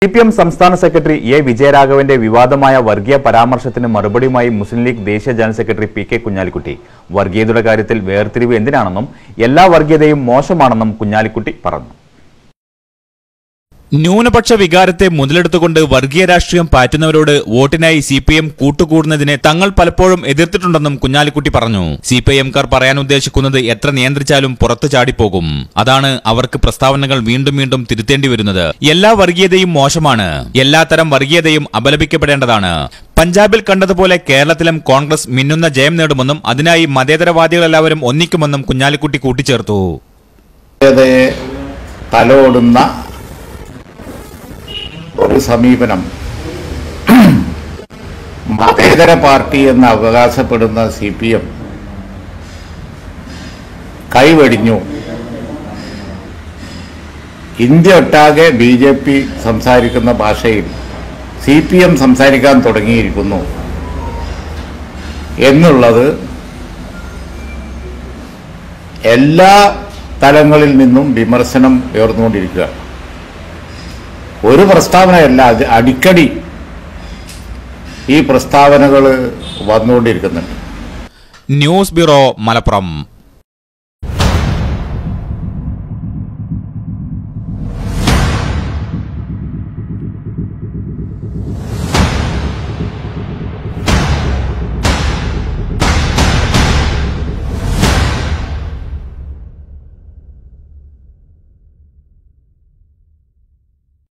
C P M സംസ്ഥാന secretary A വിജയരാഘവന്റെ വിവാദമായ വർഗീയ പരാമർശത്തിന് മറുപടിയുമായി മുസ്ലിം ലീഗ് ദേശീയ general secretary P K Kunhalikutty വർഗീയതയുടെ കാര്യത്തിൽ വേർതിരിവ് എന്തിനാണെന്നും എല്ലാ വർഗീയതയും മോശമാണെന്നും കുഞ്ഞാലിക്കുട്ടി പറഞ്ഞു ന്യൂനപക്ഷ വികാരത്തെ മുതലെടുത്തുകൊണ്ട് വർഗീയ രാഷ്ട്രീയം പാറ്റുന്നവരോട് വോട്ടിനായി സി പി എം കൂട്ടുകൂടുന്നതിനെ തങ്ങൾ പലപ്പോഴും എതിർത്തിട്ടുണ്ടെന്നും കുഞ്ഞാലിക്കുട്ടി പറഞ്ഞു സി പി ഐ എംകാർ പറയാൻ ഉദ്ദേശിക്കുന്നത് എത്ര നിയന്ത്രിച്ചാലും പുറത്തു ചാടിപ്പോകും അതാണ് അവർക്ക് പ്രസ്താവനകൾ വീണ്ടും വീണ്ടും തിരുത്തേണ്ടി വരുന്നത് എല്ലാ വർഗീയതയും മോശമാണ് എല്ലാത്തരം വർഗീയതയും അപലപിക്കപ്പെടേണ്ടതാണ് പഞ്ചാബിൽ കണ്ടതുപോലെ കേരളത്തിലും കോൺഗ്രസ് മിന്നുന്ന ജയം നേടുമെന്നും അതിനായി മതേതരവാദികളെല്ലാവരും ഒന്നിക്കുമെന്നും കുഞ്ഞാലിക്കുട്ടി കൂട്ടിച്ചേർത്തു വർഗീയതയെ തലോടുന്ന ഒരു സമീപനം മതേതര പാർട്ടി എന്ന് അവകാശപ്പെടുന്ന സി പി എം കൈവെടിഞ്ഞു ഇന്ത്യ ഒട്ടാകെ ബി ജെ പി സംസാരിക്കുന്ന ഭാഷയിൽ സി പി എം സംസാരിക്കാൻ തുടങ്ങിയിരിക്കുന്നു എന്നുള്ളത് എല്ലാ തലങ്ങളിൽ നിന്നും വിമർശനം ഉയർന്നുകൊണ്ടിരിക്കുക ഒരു പ്രസ്താവനയല്ല അത് അടിക്കടി ഈ പ്രസ്താവനകൾ വന്നുകൊണ്ടിരിക്കുന്നുണ്ട് ന്യൂസ് ബ്യൂറോ മലപ്പുറം